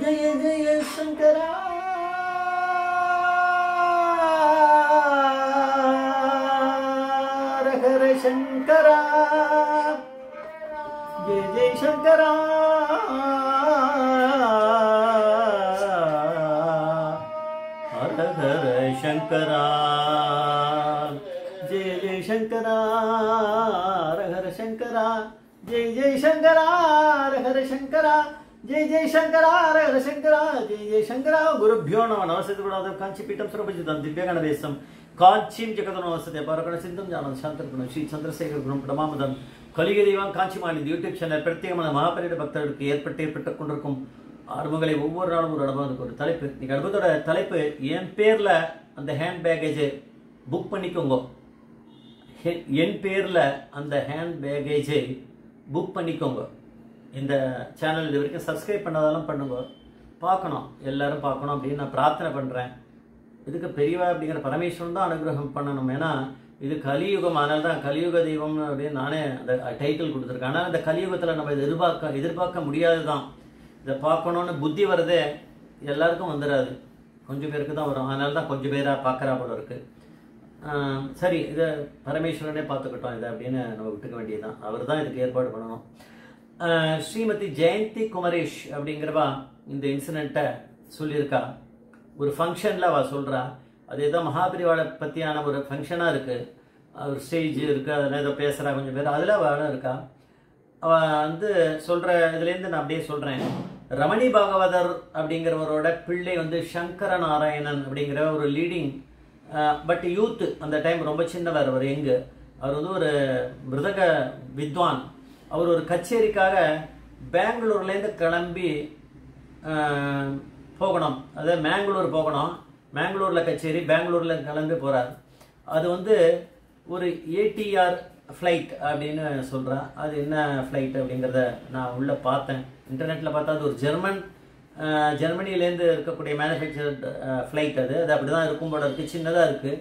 ஜெய ஜெய சங்கரா ஹர ஹர சங்கரா ஜெய ஜெய சங்கரா ஹர ஹர சங்கரா ஜெய ஜெய சங்கரா ஹர ஹர சங்கரா ஜெய ஜெய சங்கரா ஹர ஹர சங்கரா ஜெய ஜெய சங்கரா ஹர ஹர சங்கரா ஜெய ஜெய சங்கரா குருभ्यो நம நமஸ்தே குணாதம் காஞ்சி பீఠம் சுரபஜிதம் திவ்யகணவேசம் காஞ்சிம் ஜெகதனோ வசதே பரகண சிந்தம் ஞானம் சாந்தர்குணம் ஸ்ரீ சந்திரசேகர் குணம் பிரமாமதம் கலிக தெய்வம் காஞ்சிமான் இந்த யூடியூப் சேனல் பிரத்யேகமான மகாபரிட பக்தர்களுக்கு ஏற்பட்டு ஏற்பட்டுக் கொண்டிருக்கும் ஆர்வங்களை ஒவ்வொரு நாளும் ஒரு அனுபவத்துக்கு ஒரு தலைப்பு இன்னைக்கு அனுபவத்தோட தலைப்பு என் பேர்ல அந்த ஹேண்ட் பேக்கேஜ் புக் பண்ணிக்கோங்க ஹெ- என் பேர்ல அந்த ஹேண்ட் பேக்கேஜை புக் பண்ணிக்கோங்க இந்த சேனல் இது வரைக்கும் சப்ஸ்கிரைப் பண்ணாதாலும் பண்ணுங்க பார்க்கணும் எல்லாரும் பார்க்கணும் அப்படின்னு நான் பிரார்த்தனை பண்றேன் இதுக்கு பெரியவா அப்படிங்கிற பரமேஸ்வரன் தான் அனுகிரகம் பண்ணணும் ஏன்னா இது கலியுகம் அதனால தான் கலியுக தெய்வம் அப்படின்னு நானே அந்த டைட்டில் கொடுத்துருக்கேன் ஆனால் இந்த கலியுகத்தில் நம்ம இதை எதிர்பார்க்க எதிர்பார்க்க முடியாது தான் இதை பார்க்கணுன்னு புத்தி வருதே எல்லாருக்கும் வந்துடாது கொஞ்சம் பேருக்கு தான் வரும் அதனால தான் கொஞ்சம் பேராக பார்க்குறா போல இருக்கு ஆஹ் சரி இதை பரமேஸ்வரனே பார்த்துக்கிட்டோம் இதை அப்படின்னு நம்ம விட்டுக்க வேண்டியதுதான் அவர் தான் இதுக்கு ஏற்பாடு பண்ணணும் ஆஹ் ஸ்ரீமதி ஜெயந்தி குமரேஷ் அப்படிங்கிறவா இந்த இன்சிடெண்ட்டை சொல்லியிருக்கா ஒரு ஃபங்க்ஷனில் அவள் சொல்கிறா அது ஏதோ மகாபிரிவாளை பற்றியான ஒரு ஃபங்க்ஷனாக இருக்குது ஒரு ஸ்டேஜ் இருக்குது அதில் ஏதோ பேசுகிறா கொஞ்சம் பேர் அதில் அவளும் இருக்கா அவ வந்து சொல்ற இதுலேருந்து நான் அப்படியே சொல்றேன் ரமணி பாகவதர் அப்படிங்கிறவரோட பிள்ளை வந்து சங்கர நாராயணன் அப்படிங்கிற ஒரு லீடிங் பட் யூத் அந்த டைம் ரொம்ப சின்னவர் அவர் எங்கு அவர் வந்து ஒரு மிருதக வித்வான் அவர் ஒரு கச்சேரிக்காக பெங்களூர்லேருந்து கிளம்பி அஹ், போகணும் அதாவது மேங்களூர் போகணும் மேங்களூரில் கச்சேரி பெங்களூரில் கிளம்பி போகிறார் அது வந்து ஒரு ஏடிஆர் ஃப்ளைட் அப்படின்னு சொல்கிறா அது என்ன ஃப்ளைட் அப்படிங்கிறத நான் உள்ளே பார்த்தேன் இன்டர்நெட்டில் பார்த்தா அது ஒரு ஜெர்மன் அஹ், ஜெர்மனிலேருந்து இருக்கக்கூடிய மேனுஃபேக்சர்ட் ஃப்ளைட் அது அது அப்படி தான் இருக்கும் போல இருக்குது சின்னதாக இருக்குது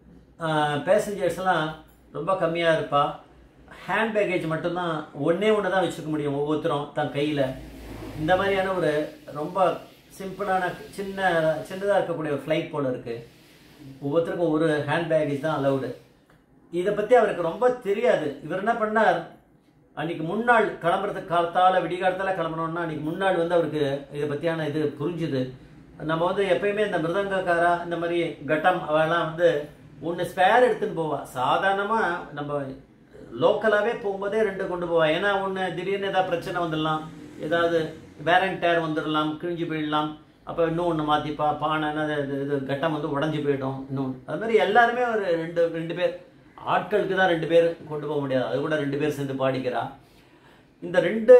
பேசஞ்சர்ஸ்லாம் ரொம்ப கம்மியாக இருப்பா ஹேண்ட் பேக்கேஜ் மட்டும்தான் ஒன்றே ஒன்று தான் வச்சுக்க முடியும் ஒவ்வொருத்தரும் தன் கையில் இந்த மாதிரியான ஒரு ரொம்ப சிம்பிளான சின்ன சின்னதாக இருக்கக்கூடிய ஒரு ஃப்ளைட் போல இருக்குது ஒவ்வொருத்தருக்கும் ஒரு ஹேண்ட் பேக்கேஜ் தான் அலௌடு இதை பற்றி அவருக்கு ரொம்ப தெரியாது இவர் என்ன பண்ணார் அன்னைக்கு முன்னாள் கிளம்புறதுக்கு காலத்தால விடிகாலத்தால கிளம்பணும்னா அன்னைக்கு முன்னாள் வந்து அவருக்கு இதை பற்றியான இது புரிஞ்சுது நம்ம வந்து எப்பயுமே இந்த மிருதங்கக்காரா இந்த மாதிரி கட்டம் அவெல்லாம் வந்து ஒன்று ஸ்பேர் எடுத்துன்னு போவா சாதாரணமாக நம்ம லோக்கலாகவே போகும்போதே ரெண்டு கொண்டு போவா ஏன்னா ஒன்று திடீர்னு ஏதாவது பிரச்சனை வந்துடலாம் ஏதாவது வேரண்ட் டயர் வந்துடலாம் கிழிஞ்சு போயிடலாம் அப்போ இன்னும் ஒன்று மாற்றிப்பா பானை அது இது- இது கட்டம் வந்து உடஞ்சி போயிடும் இன்னும் அது மாதிரி எல்லாருமே ஒரு ரெண்டு ரெண்டு பேர் ஆட்களுக்கு தான் ரெண்டு பேர் கொண்டு போக முடியாது அது கூட ரெண்டு பேர் சேர்ந்து பாடிக்கிறா இந்த ரெண்டு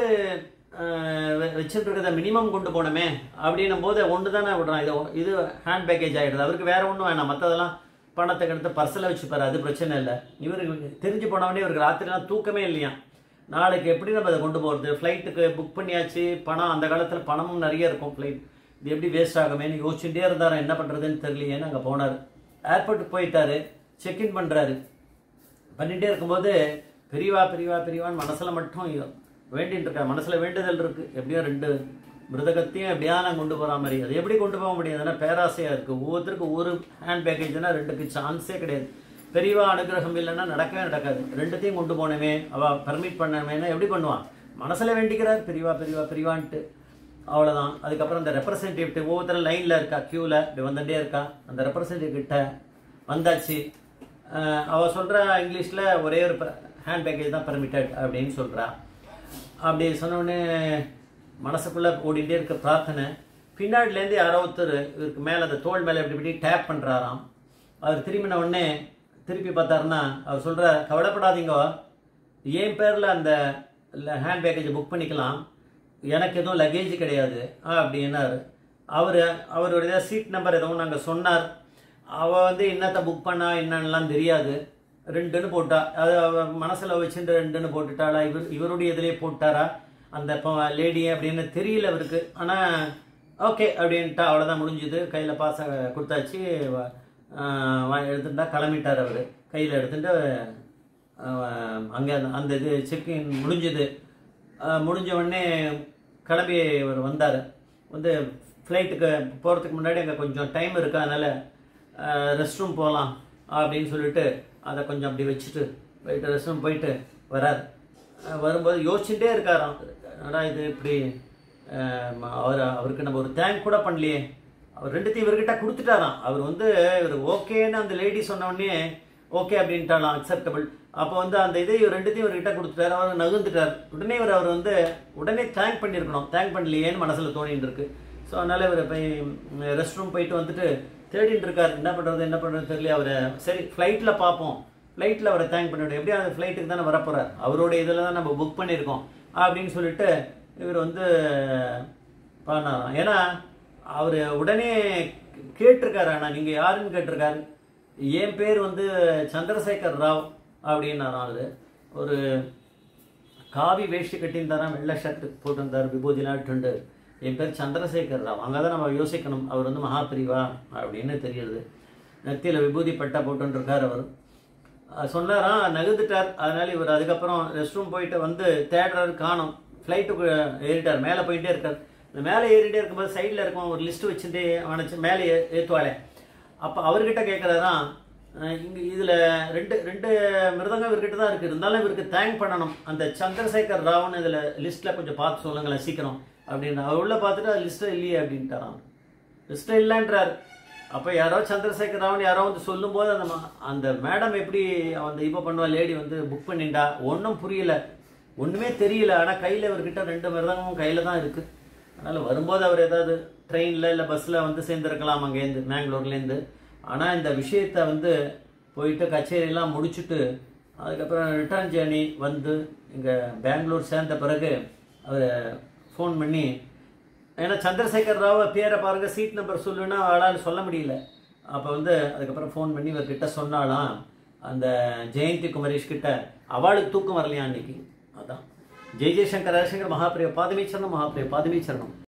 வச்சுட்டு இருக்கிறத மினிமம் கொண்டு போனோமே அப்படின்னும் போது ஒன்று தானே விடுறான் இது இது ஹேண்ட் பேக்கேஜ் ஆகிடுது அவருக்கு வேற ஒன்றும் வேணாம் மற்றதெல்லாம் பணத்தை எடுத்து பர்ஸில் வச்சுப்பாரு அது பிரச்சனை இல்லை இவருக்கு தெரிஞ்சு போனவொடனே இவருக்கு ராத்திரிலாம் தூக்கமே இல்லையா நாளைக்கு எப்படி நம்ம அதை கொண்டு போகிறது ஃப்ளைட்டுக்கு புக் பண்ணியாச்சு பணம் அந்த காலத்தில் பணமும் நிறைய இருக்கும் ஃப்ளைட் இது எப்படி வேஸ்ட் ஆகுமேன்னு யோசிச்சுட்டே இருந்தாரா என்ன பண்ணுறதுன்னு தெரியலையேன்னு அங்கே போனார் ஏர்போர்ட்டுக்கு போயிட்டாரு செக்இன் பண்ணுறாரு பண்ணிட்டே இருக்கும்போது பெரியவா பெரியவா பெரியவான்னு மனசுல மட்டும் வேண்டிட்டு இருக்கா மனசுல வேண்டுதல் இருக்கு எப்படியோ ரெண்டு மிருதகத்தையும் எப்படியா நான் கொண்டு போற மாதிரி அது எப்படி கொண்டு போக முடியாதுன்னா பேராசையா இருக்கு ஒவ்வொருத்தருக்கும் ஒரு ஹேண்ட் பேக்கேஜ்னா ரெண்டுக்கு சான்ஸே கிடையாது பெரியவா அனுகிரகம் இல்லைன்னா நடக்கவே நடக்காது ரெண்டுத்தையும் கொண்டு போனமே அவ பர்மிட் பண்ணமேனா எப்படி பண்ணுவான் மனசுல வேண்டிக்கிறார் பெரியவா பெரியவா பெரியவான்ட்டு அவ்வளவுதான் அதுக்கப்புறம் அந்த ரெப்ரசன்டேட்டிவ் ஒவ்வொருத்தரும் லைன்ல இருக்கா கியூல இப்படி வந்துட்டே இருக்கா அந்த ரெப்ரசன்டேட்டிவ் கிட்ட வந்தாச்சு அஹ் அவ சொல்ற இங்கிலீஷ்ல ஒரே ஒரு ஹேண்ட் பேக்கேஜ் தான் பெர்மிட்டட் அப்படின்னு சொல்றா அப்படி சொன்ன உடனே மனசுக்குள்ள ஓடிட்டே இருக்க பிரார்த்தனை பின்னாடிலேருந்து யாரோ ஒருத்தர் இவருக்கு மேல அந்த தோள் மேல இப்படி இப்படி டேப் பண்றாராம் அவர் திரும்பின உடனே திருப்பி பார்த்தாருன்னா அவர் சொல்ற கவலைப்படாதீங்க என் பேர்ல அந்த ஹேண்ட் பேக்கேஜ் புக் பண்ணிக்கலாம் எனக்கு எதுவும் லக்கேஜ் கிடையாது அப்படின்னாரு அவர் அவருடைய சீட் நம்பர் எதுவும் நாங்கள் சொன்னார் அவ வந்து என்னத்தை புக் பண்ணா என்னன்னெலாம் தெரியாது ரெண்டுன்னு போட்டா அது அவ மனசுல வச்சுட்டு ரெண்டுன்னு போட்டுட்டாளா இவர் இவருடைய இதுலயே போட்டாரா அந்த லேடி அப்படின்னு தெரியல அவருக்கு ஆனா ஓகே அப்படின்ட்டா அவ்வளோதான் முடிஞ்சுது கையில் பாச கொடுத்தாச்சு வ- ஆஹ் வா- எடுத்துட்டா கிளம்பிட்டார் அவர் கையில் எடுத்துட்டு அங்கே அந்த இது செக்இன் முடிஞ்சுது ஆஹ் முடிஞ்ச உடனே கிளம்பி அவர் வந்தார் வந்து ஃப்ளைட்டுக்கு போகிறதுக்கு முன்னாடி அங்கே கொஞ்சம் டைம் இருக்கு அதனால் ரெஸ்ட் ரூம் போகலாம் அப்படின்னு சொல்லிட்டு அதை கொஞ்சம் அப்படி வச்சுட்டு போயிட்டு ரெஸ்ட் ரூம் போயிட்டு வரார் அஹ் வரும்போது யோசிச்சுட்டே இருக்காராம் என்னடா இது இப்படி அஹ் அவர் அவருக்கு நம்ம ஒரு தேங்க் கூட பண்ணலையே அவர் ரெண்டுத்தையும் இவர்கிட்ட கொடுத்துட்டாராம் அவர் வந்து இவர் ஓகேன்னு அந்த லேடி சொன்ன உடனே ஓகே அப்படின்ட்டாலாம் அக்செப்டபிள் அப்போ வந்து அந்த இதை இவர் ரெண்டுத்தையும் இவர்கிட்ட கொடுத்துட்டாரு அவர் நகுந்துட்டார் உடனே இவர் அவர் வந்து உடனே தேங்க் பண்ணியிருக்கணும் தேங்க் பண்ணலையேன்னு மனசில் தோணிட்டு இருக்கு ஸோ அதனால இவர் போய் ரெஸ்ட் ரூம் போயிட்டு வந்துட்டு தேடிட்டு இருக்கார் என்ன பண்ணுறது என்ன பண்ணுறது தெரியல அவரை சரி ஃப்ளைட்டில் பார்ப்போம் ஃப்ளைட்டில் அவரை தேங்க் பண்ணிவிடும் எப்படியும் அந்த ஃப்ளைட்டுக்கு தானே வரப்போறார் அவருடைய இதில் தான் நம்ம புக் பண்ணியிருக்கோம் அப்படின்னு சொல்லிட்டு இவர் வந்து பண்ணாராம் ஏன்னா அவர் உடனே கேட்டிருக்காரு ஆனால் நீங்கள் யாருன்னு கேட்டிருக்காரு என் பேர் வந்து சந்திரசேகர் ராவ் அப்படின்னாராம் அது ஒரு காவி வேஷ்டி கட்டியிருந்தாராம் வெள்ளை ஷர்ட் போட்டிருந்தார் விபூதி நாட்டுண்டு என் பேர் சந்திரசேகர் ராவ் அங்கே தான் நம்ம யோசிக்கணும் அவர் வந்து மகாபிரிவா அப்படின்னு தெரியுது நெத்தியில் விபூதி பட்டா போட்டுருக்கார் அவர் அஹ் சொன்னாராம் நகுந்துட்டார் அதனால இவர் அதுக்கப்புறம் ரெஸ்ட் ரூம் போயிட்டு வந்து தேடுறாரு காணும் ஃப்ளைட்டுக்கு ஏறிட்டார் மேலே போயிட்டே இருக்கார் இந்த மேலே ஏறிட்டே இருக்கும்போது சைடில் இருக்கும் ஒரு லிஸ்ட் வச்சுட்டு அவனை மேலே ஏ- ஏத்துவாளே அப்போ அவர்கிட்ட கேட்குறாராம் இங்கே இதில் ரெண்டு ரெண்டு மிருதங்கம் இவர்கிட்ட தான் இருக்குது இருந்தாலும் இவருக்கு தேங்க் பண்ணணும் அந்த சந்திரசேகர் ராவ்னு இதில் லிஸ்ட்டில் கொஞ்சம் பார்த்து சொல்லுங்களேன் சீக்கிரம் அப்படின்னு அவர் உள்ள பார்த்துட்டு அது லிஸ்ட்டில் இல்லையே அப்படின்ட்டாராம் லிஸ்ட்டில் இல்லைன்றார் அப்போ யாரோ சந்திரசேகர் ராவன் யாரோ வந்து சொல்லும்போது அந்த ம- அந்த மேடம் எப்படி அந்த இப்போ பண்ணுவா லேடி வந்து புக் பண்ணிண்டா ஒன்றும் புரியல ஒன்றுமே தெரியல ஆனால் கையில் இவர்கிட்ட ரெண்டு மிருதங்கமும் கையில் தான் இருக்குது அதனால் வரும்போது அவர் ஏதாவது ட்ரெயினில் இல்லை பஸ்ஸில் வந்து சேர்ந்துருக்கலாம் அங்கேருந்து மேங்களூர்லேருந்து ஆனால் இந்த விஷயத்தை வந்து போயிட்டு கச்சேரியெல்லாம் முடிச்சுட்டு அதுக்கப்புறம் ரிட்டர்ன் ஜேர்னி வந்து இங்கே பெங்களூர் சேர்ந்த பிறகு அவர் ஃபோன் பண்ணி ஏன்னா சந்திரசேகர் ராவ பேரை பாருங்க சீட் நம்பர் சொல்லுன்னா அவளால் சொல்ல முடியல அப்போ வந்து அதுக்கப்புறம் ஃபோன் பண்ணி இவர்கிட்ட சொன்னாலாம் அந்த ஜெயந்தி குமரேஷ் கிட்ட அவளுக்கு தூக்கம் வரலையா அன்னைக்கு அதான் ஜெய் ஜெய்சங்கர் ஹரிசங்கர் மகாபிரிய பாதமீச்சரணம் மகாபிரிய பாதமீச்சரணம்